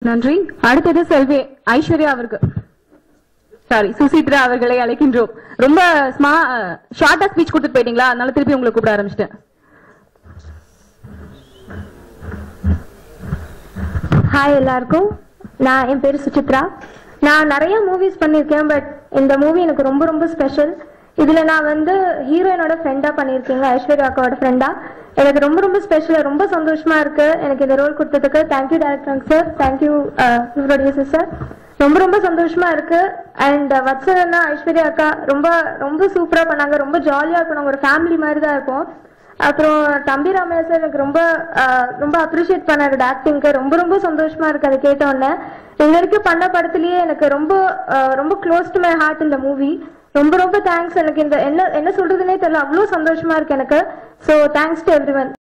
நன்றி அடுத்தது செல்வி ஐஸ்வர்யா அவருக்கு சாரி சுசித்ரா அவர்களை அழைக்கின்றோம் ரொம்ப ஸ்மா ஷார்ட்டா ஸ்பீச் கொடுத்துட்டு போயிட்டீங்களா அதனால திருப்பி உங்களை கூப்பிட ஆரம்பிச்சிட்டேன் ஹாய் எல்லாருக்கும் நான் என் பேர் சுசித்ரா நான் நிறைய மூவிஸ் பண்ணியிருக்கேன் பட் இந்த மூவி எனக்கு ரொம்ப ரொம்ப ஸ்பெஷல் இதுல நான் வந்து ஹீரோயினோட ஃப்ரெண்டா பண்ணியிருக்கீங்க ஐஸ்வர்யா அக்காவோட ஃப்ரெண்டா எனக்கு ரொம்ப ரொம்ப ஸ்பெஷல் ரொம்ப சந்தோஷமா இருக்கு எனக்கு இந்த ரோல் கொடுத்ததுக்கு thank you director sir thank you producer sir ரொம்ப ரொம்ப சந்தோஷமா இருக்கு அண்ட் வத்சரன்னா ஐஸ்வர்யா அக்கா ரொம்ப ரொம்ப சூப்பரா பண்ணாங்க ரொம்ப ஜாலியா இருக்கும் நாங்க ஒரு ஃபேமிலி மாதிரி தான் இருப்போம் அப்புறம் தம்பி ராமையா சார் எனக்கு ரொம்ப ஆஹ், ரொம்ப அப்ரிஷியேட் பண்ணாரு ஆக்டிங்க்கு ரொம்ப ரொம்ப சந்தோஷமா இருக்கு அதை கேட்ட உடனே இது வரைக்கும் பண்ண படத்துலயே எனக்கு ரொம்ப ஆஹ், ரொம்ப க்ளோஸ் டு மை ஹார்ட் இந்த மூவி ரொம்ப ரொம்ப தேங்க்ஸ் எனக்கு இந்த என்ன என்ன சொல்றதுனே தெரியல அவ்வளோ சந்தோஷமா இருக்கு எனக்கு ஸோ தேங்க்ஸ் டு எவ்ரி